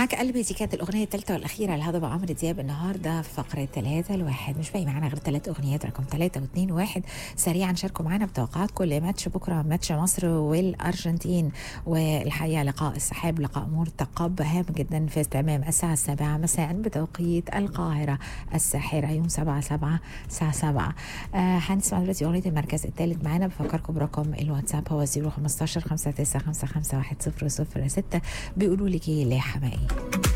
معاك قلبي دي كانت الاغنيه الثالثه والاخيره لهضبه عمرو دياب النهارده في فقره ثلاثة الواحد مش باقي معانا غير ثلاث اغنيات رقم ثلاثة واثنين وواحد سريعا شاركوا معانا بتوقعاتكم لماتش بكره ماتش مصر والارجنتين والحقيقه لقاء السحاب لقاء مرتقب هام جدا في تمام الساعه السابعه مساء بتوقيت القاهره الساحره يوم 7 7 الساعه 7 آه هنسمع دلوقتي اغنيه المركز الثالث معانا بفكركم برقم الواتساب هو 015 59 55 1006 بيقولوا لك ايه ليه حمائي